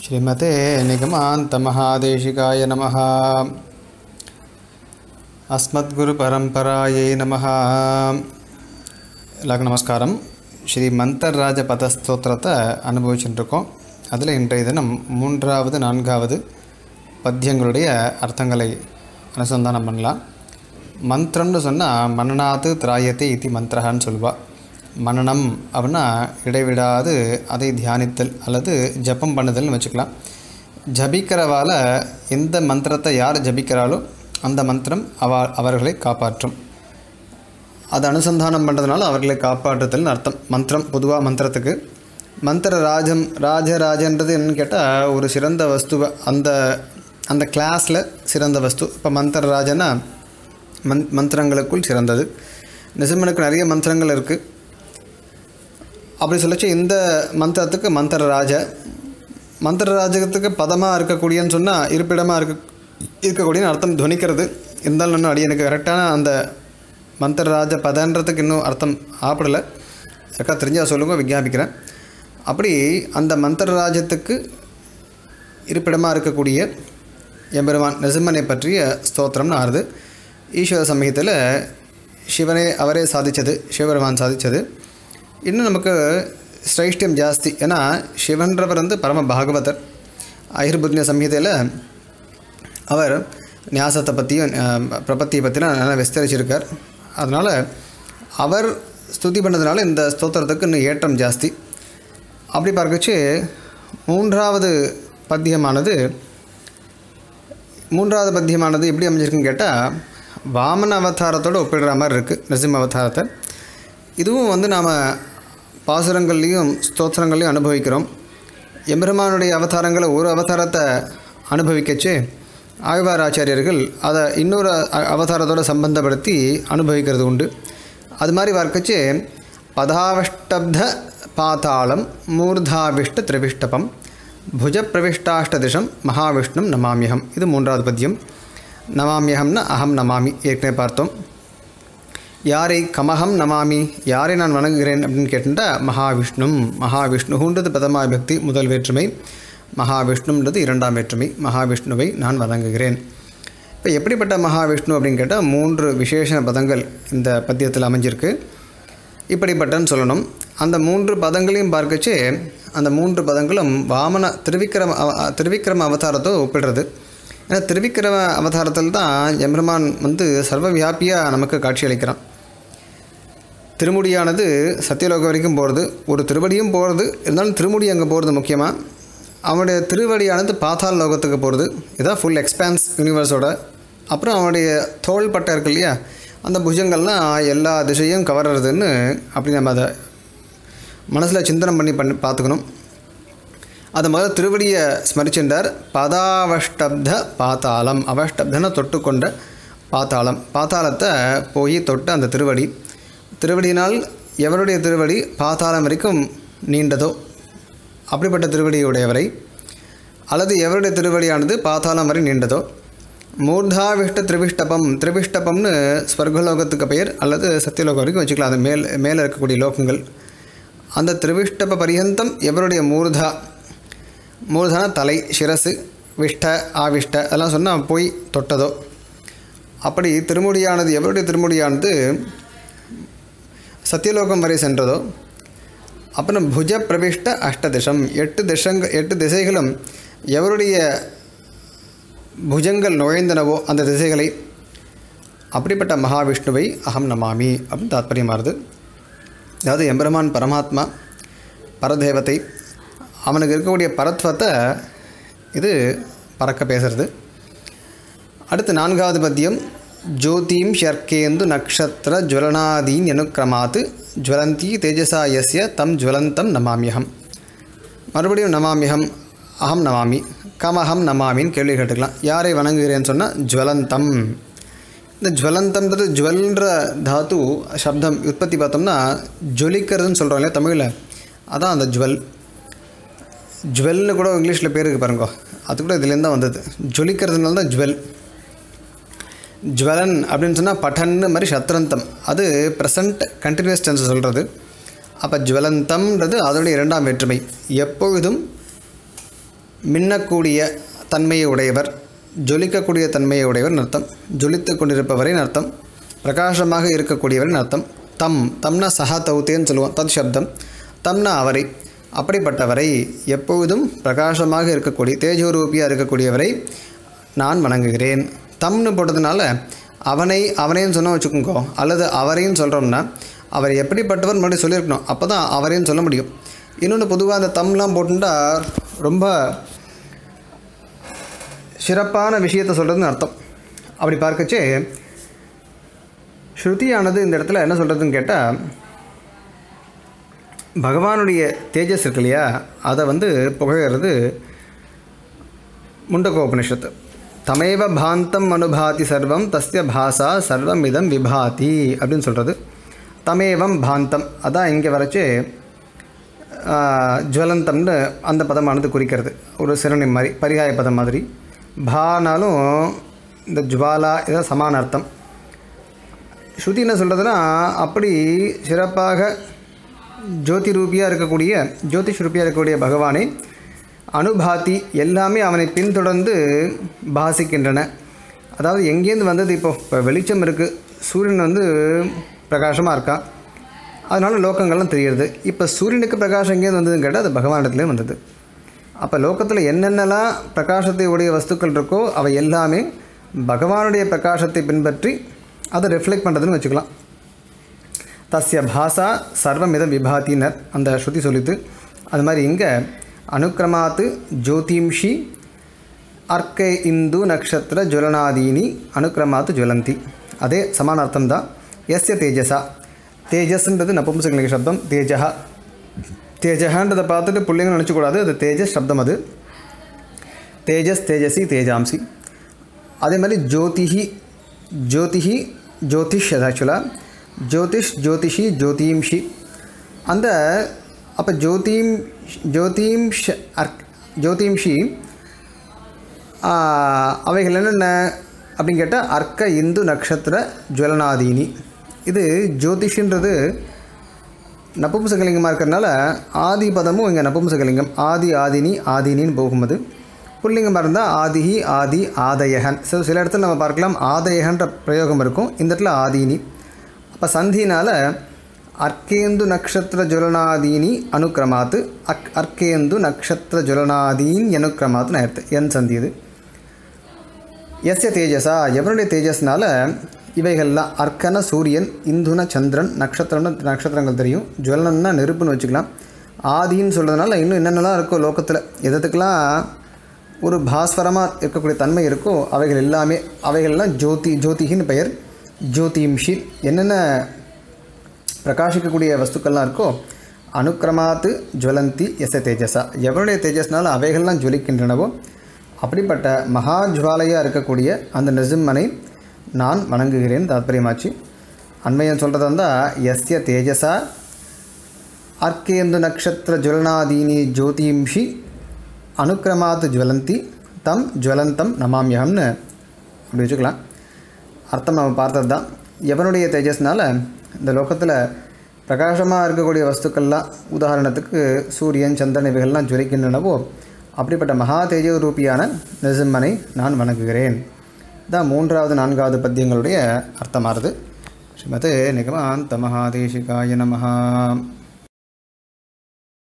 श्रीमते निगमान्तमहादेशिकाय नमः अस्मद्गुरुपरम्परायै नमः எல்லாருக்கும் நமஸ்காரம் ஸ்ரீ மந்தர்ராஜ பதஸ்தோத்திரத்தை அனுபவிச்சுட்டு இருக்கோம் அதில் இன்றைய தினம் மூன்றாவது நான்காவது பத்தியங்களுடைய அர்த்தங்களை அனுசந்தானம் பண்ணலாம் மந்திரம்னு சொன்னால் மனநாத்து திராயத்தை இத்தி மந்திரஹான்னு சொல்லுவா மனனம் அப்படின்னா இடைவிடாது அதை தியானித்தல் அல்லது ஜபம் பண்ணுதல்னு வச்சுக்கலாம் ஜபிக்கிறவால எந்த மந்திரத்தை யார் ஜபிக்கிறாளோ அந்த மந்திரம் அவ அவர்களை காப்பாற்றும் அதை அனுசந்தானம் பண்ணுறதுனால அவர்களை காப்பாற்றுதல்னு அர்த்தம் மந்திரம் பொதுவாக மந்திரத்துக்கு மந்திர ராஜம் ராஜராஜன்றது என்னன்னு கேட்டால் ஒரு சிறந்த வஸ்துவை அந்த அந்த கிளாஸில் சிறந்த வஸ்து இப்போ மந்திர ராஜனா மந் மந்திரங்களுக்குள் சிறந்தது நிசம்மனுக்கு நிறைய மந்திரங்கள் இருக்குது அப்படி சொல்லச்சு இந்த மந்திரத்துக்கு மந்திர ராஜ மந்திர ராஜகத்துக்கு பதமாக இருக்கக்கூடியன்னு சொன்னால் இருப்பிடமாக இருக்க இருக்கக்கூடியன்னு அர்த்தம் துவனிக்கிறது இருந்தாலும் இன்னும் அடி எனக்கு கரெக்டான அந்த மந்திரராஜ பதன்றதுக்கு இன்னும் அர்த்தம் ஆப்படலை யாருக்கா தெரிஞ்சால் சொல்லுங்க விஞ்ஞாபிக்கிறேன் அப்படி அந்த மந்திரராஜத்துக்கு இருப்பிடமாக இருக்கக்கூடிய எம்பெருமான் நெசிம்மனை பற்றிய ஸ்தோத்திரம்னு ஆறுது ஈஸ்வர சமயத்தில் சிவனே அவரே சாதித்தது சிவபெருமான் சாதித்தது இன்னும் நமக்கு ஸ்ரைஷ்டியம் ஜாஸ்தி ஏன்னா சிவன்றவர் வந்து பரம பாகவதர் ஐர்புத்ய சம்ஹிதையில் அவர் நியாசத்தை பற்றியும் பிரபத்தியை பற்றிலாம் நல்லா விஸ்தரிச்சிருக்கார் அதனால் அவர் ஸ்துதி பண்ணதுனால இந்த ஸ்தோத்திரத்துக்கு இன்னும் ஏற்றம் ஜாஸ்தி அப்படி பார்க்கச்சு மூன்றாவது பத்தியமானது மூன்றாவது பத்தியமானது எப்படி அமைஞ்சிருக்குன்னு கேட்டால் வாமன அவதாரத்தோடு ஒப்பிடுற மாதிரி இருக்குது நரசிம்ம அவதாரத்தை இதுவும் வந்து நாம் பாசுரங்கள்லேயும் ஸ்தோத்திரங்கள்லையும் அனுபவிக்கிறோம் எம்பெருமானுடைய அவதாரங்களை ஒரு அவதாரத்தை அனுபவிக்கச்சு ஆழ்வார் ஆச்சாரியர்கள் அதை இன்னொரு அவதாரத்தோடு சம்பந்தப்படுத்தி அனுபவிக்கிறது உண்டு அது மாதிரி பார்க்கச்சு பதாவஷ்டப்த பாதாளம் மூர்தாவிஷ்ட திரிவிஷ்டபம் புஜ பிரவிஷ்டாஷ்டதிஷம் மகாவிஷ்ணும் நமாமியகம் இது மூன்றாவது பத்தியம் நமாமியகம்னா அகம் நமாமி ஏற்கனவே பார்த்தோம் யாரை கமகம் நமாமி யாரை நான் வணங்குகிறேன் அப்படின்னு கேட்டுட்டா மகாவிஷ்ணும் மகாவிஷ்ணுன்றது பிரதமா பக்தி முதல் வேற்றுமை மகாவிஷ்ணுன்றது இரண்டாம் வேற்றுமை மகாவிஷ்ணுவை நான் வணங்குகிறேன் இப்போ எப்படிப்பட்ட மகாவிஷ்ணு அப்படின்னு கேட்டால் மூன்று விசேஷ பதங்கள் இந்த பத்தியத்தில் அமைஞ்சிருக்கு இப்படிப்பட்டன்னு சொல்லணும் அந்த மூன்று பதங்களையும் பார்க்கச்சு அந்த மூன்று பதங்களும் வாமன திருவிக்கிரம திருவிக்கிரம அவதாரத்தை ஒப்பிடுறது ஏன்னா திருவிக்கிரம அவதாரத்தில் தான் எம்பெருமான் வந்து சர்வ வியாபியாக நமக்கு காட்சியளிக்கிறான் திருமுடியானது சத்தியலோகம் வரைக்கும் போகிறது ஒரு திருவடியும் போகிறது இருந்தாலும் திருமுடி அங்கே போகிறது முக்கியமாக அவனுடைய திருவடியானது பாத்தாள் லோகத்துக்கு போகிறது இதான் ஃபுல் எக்ஸ்பான்ஸ் யூனிவர்ஸோட அப்புறம் அவனுடைய தோள் பட்டை இருக்கு இல்லையா அந்த புஜங்கள்லாம் எல்லா திசையும் கவர்றதுன்னு அப்படி நம்ம அதை மனசில் சிந்தனம் பண்ணி பண்ணி பார்த்துக்கணும் அது முதல்ல திருவடியை ஸ்மரிச்சின்றார் பதாவஷ்டப்த பாத்தாளம் அவஷ்டப்தனை தொட்டுக்கொண்ட பாத்தாளம் பாத்தாளத்தை போய் தொட்ட அந்த திருவடி திருவடியினால் எவருடைய திருவடி பாத்தாளம் வரைக்கும் நீண்டதோ அப்படிப்பட்ட திருவடியுடையவரை அல்லது எவருடைய திருவடியானது பாத்தாளம் வரை நீண்டதோ மூர்தாவிஷ்ட திரிவிஷ்டபம் திரிவிஷ்டபம்னு ஸ்வர்கலோகத்துக்கு பெயர் அல்லது சத்தியலோகம் வரைக்கும் வச்சுக்கலாம் அது மேல் மேலே இருக்கக்கூடிய லோகங்கள் அந்த திரிவிஷ்டப பரியந்தம் எவருடைய மூர்தா மூர்தான தலை சிரசு விஷ்ட ஆவிஷ்ட அதெல்லாம் சொன்னால் போய் தொட்டதோ அப்படி திருமுடியானது எவருடைய திருமுடியானது சத்தியலோகம் வரை சென்றதோ அப்புறம் புஜ பிரவிஷ்ட அஷ்டதிஷம் எட்டு திசங்க எட்டு திசைகளும் எவருடைய புஜங்கள் நுழைந்தனவோ அந்த திசைகளை அப்படிப்பட்ட மகாவிஷ்ணுவை அகம் நமாமி அப்படின்னு தாத்பரியமாகுது அதாவது எம்பெருமான் பரமாத்மா பரதேவத்தை அவனுக்கு இருக்கக்கூடிய பரத்வத்தை இது பறக்க பேசுறது அடுத்து நான்காவது பத்தியம் ஜோதிம் ஷர்க்கேந்து நக்ஷத்திர ஜுவலனாதீன் அனுக்கிரமாத்து ஜுவலந்தி தேஜசா யஸ்ய தம் ஜுவலந்தம் நமாமியகம் மறுபடியும் நமாமியகம் அகம் நமாமி கமஹம் நமாமின்னு கேள்வி கேட்டுக்கலாம் யாரை வணங்குகிறேன்னு சொன்னால் ஜுவலந்தம் இந்த ஜுவலந்தம்ன்றது ஜுவல்ன்ற தாத்து சப்தம் உற்பத்தி பார்த்தோம்னா ஜொலிக்கிறதுன்னு சொல்கிறோம் இல்லையா தமிழில் அதான் அந்த ஜுவல் ஜுவல்னு கூட இங்கிலீஷில் பேருக்கு பாருங்க அது கூட இதுலேருந்து தான் வந்தது ஜொலிக்கிறதுனால தான் ஜுவல் ஜுவலன் அப்படின்னு சொன்னால் பட்டன்னு மாதிரி சத்ரந்தம் அது ப்ரெசண்ட் கண்டினியூஸ் டென்ஸ் சொல்கிறது அப்போ ஜுவலந்தம்ன்றது அதோடைய இரண்டாம் வேற்றுமை எப்பொழுதும் மின்னக்கூடிய தன்மையை உடையவர் ஜொலிக்கக்கூடிய தன்மையை உடையவர் அர்த்தம் ஜொலித்து கொண்டிருப்பவரின் அர்த்தம் பிரகாசமாக இருக்கக்கூடியவரின் அர்த்தம் தம் தம்னா சஹா தௌத்தேன்னு சொல்லுவோம் தத் சப்தம் தம்னா அவரை அப்படிப்பட்டவரை எப்பொழுதும் பிரகாசமாக இருக்கக்கூடிய தேஜோரூபியாக இருக்கக்கூடியவரை நான் வணங்குகிறேன் தம்னு போட்டதுனால அவனை அவனையும் சொன்ன வச்சுக்கோங்க அல்லது அவரையும் சொல்கிறோம்னா அவர் எப்படிப்பட்டவர் முன்னாடி சொல்லியிருக்கணும் அப்போ தான் அவரையும் சொல்ல முடியும் இன்னொன்று பொதுவாக அந்த தம்லாம் போட்டுட்டா ரொம்ப சிறப்பான விஷயத்தை சொல்கிறதுன்னு அர்த்தம் அப்படி பார்க்கச்சே ஸ்ருதியானது இந்த இடத்துல என்ன சொல்கிறதுன்னு கேட்டால் பகவானுடைய தேஜஸ் இருக்கு இல்லையா அதை வந்து புகழறது முண்டகோபனிஷத்து தமேவ பாந்தம் அனுபாதி சர்வம் தஸ்ய பாசா சர்வம் இதம் விபாதி அப்படின்னு சொல்கிறது தமேவம் பாந்தம் அதான் இங்கே வரைச்சு ஜுவலந்தம்னு அந்த பதமானது குறிக்கிறது ஒரு சிறுநி மாதிரி பரிகாய பதம் மாதிரி பானாலும் இந்த ஜுவாலா இதான் சமான அர்த்தம் ஸ்ருதி என்ன சொல்கிறதுனா அப்படி சிறப்பாக ஜோதி ரூபியாக இருக்கக்கூடிய ஜோதிஷ் ரூபியாக இருக்கக்கூடிய பகவானை அனுபாதி எல்லாமே அவனை பின்தொடர்ந்து பாசிக்கின்றன அதாவது எங்கேருந்து வந்தது இப்போ இப்போ வெளிச்சம் இருக்குது சூரியன் வந்து பிரகாசமாக இருக்கான் அதனால் லோகங்கள்லாம் தெரியுது இப்போ சூரியனுக்கு பிரகாசம் எங்கேருந்து வந்ததுன்னு கேட்டால் அது பகவானிடத்துலேயே வந்தது அப்போ லோகத்தில் என்னென்னலாம் பிரகாசத்தை உடைய வஸ்துக்கள் இருக்கோ அவை எல்லாமே பகவானுடைய பிரகாசத்தை பின்பற்றி அதை ரிஃப்ளெக்ட் பண்ணுறதுன்னு வச்சுக்கலாம் தஸ்ய பாசா சர்வமிதம் விபாத்தினர் அந்த ஸ்ருதி சொல்லித்து அது மாதிரி இங்கே அனுக்கிரமாத்து ஜோதிம்ஷி அர்க்க இந்து நக்ஷத்திர ஜுவலனாதீனி அனுக்கிரமாத்து ஜுவலந்தி அதே சமானார்த்தம் தான் எஸ்ய தேஜஸா தேஜஸ்ன்றது நபும்சகலிங்க சப்தம் தேஜா தேஜகான்றதை பார்த்துட்டு பிள்ளைங்க நினச்சக்கூடாது அது தேஜஸ் சப்தம் அது தேஜஸ் தேஜசி தேஜாம்சி அதே மாதிரி ஜோதிஹி ஜோதிஹி ஜோதிஷ் அது ஆக்சுவலாக ஜோதிஷ் ஜோதிஷி ஜோதிம்ஷி அந்த அப்போ ஜோதிம் ஜோதிம்ஷ அர்க் ஜோதிம்ஷி அவைகள் என்னென்ன அப்படின்னு கேட்டால் அர்க்க இந்து நட்சத்திர ஜுவலனாதீனி இது ஜோதிஷன்றது நபும்சகலிங்கமாக இருக்கிறனால ஆதி பதமும் இங்கே நபும்சகலிங்கம் ஆதி ஆதினி ஆதினின்னு போகும்போது புல்லிங்கமாக இருந்தால் ஆதிஹி ஆதி ஆதயகன் ஸோ சில இடத்துல நம்ம பார்க்கலாம் ஆதயகன்ற பிரயோகம் இருக்கும் இந்த இடத்துல ஆதீனி அப்போ சந்தினால் அர்க்கேந்து நக்ஷத்திர ஜுவலனாதீனி அனுக்கிரமாத்து அக் அர்க்கேந்து நக்ஷத்திர ஜுவலனாதீன் அனுக்கிரமாத்துன்னு ஆயிடுத்து என் சந்தி இது எஸ்ய தேஜஸா எவனுடைய தேஜஸ்னால இவைகள்லாம் அர்க்கன சூரியன் இந்துன சந்திரன் நட்சத்திரம்னு நட்சத்திரங்கள் தெரியும் ஜுவலனம்னா நெருப்புன்னு வச்சுக்கலாம் ஆதின்னு சொல்கிறதுனால இன்னும் என்னென்னலாம் இருக்கோ லோகத்தில் எதுக்கெல்லாம் ஒரு பாஸ்வரமாக இருக்கக்கூடிய தன்மை இருக்கோ அவைகள் எல்லாமே அவைகள்லாம் ஜோதி ஜோதிகின்னு பெயர் ஜோதிம்ஷி என்னென்ன பிரகாசிக்கக்கூடிய வஸ்துக்கள்லாம் இருக்கோ அனுக்கிரமாத்து ஜுவலந்தி எஸ் தேஜஸா எவனுடைய தேஜஸ்னால அவைகள்லாம் ஜுவலிக்கின்றனவோ அப்படிப்பட்ட மகா ஜுவாலையாக இருக்கக்கூடிய அந்த நிசிம்மனை நான் வணங்குகிறேன் தாத்பரியமாச்சு அண்மையம் சொல்கிறதா இருந்தால் எஸ்ய தேஜஸா அர்க்கேந்து நக்ஷத்திர ஜுவலனாதீனி ஜோதிம்ஷி அனுக்கிரமாத்து ஜுவலந்தி தம் ஜுவலந்தம் நமாமியகம்னு அப்படி வச்சுக்கலாம் அர்த்தம் நம்ம பார்த்தது தான் எவனுடைய தேஜஸ்னால் இந்த லோகத்தில் பிரகாசமாக இருக்கக்கூடிய வஸ்துக்கள்லாம் உதாரணத்துக்கு சூரியன் சந்திரன் இவைகள்லாம் ஜுவலிக்கின்றனவோ அப்படிப்பட்ட மகா தேஜோ ரூபியான நிசிம்மனை நான் வணங்குகிறேன் தான் மூன்றாவது நான்காவது பத்தியங்களுடைய அர்த்தமாகுது ஸ்ரீமதே நிகமாந்த மகாதேசிகாய நமஹா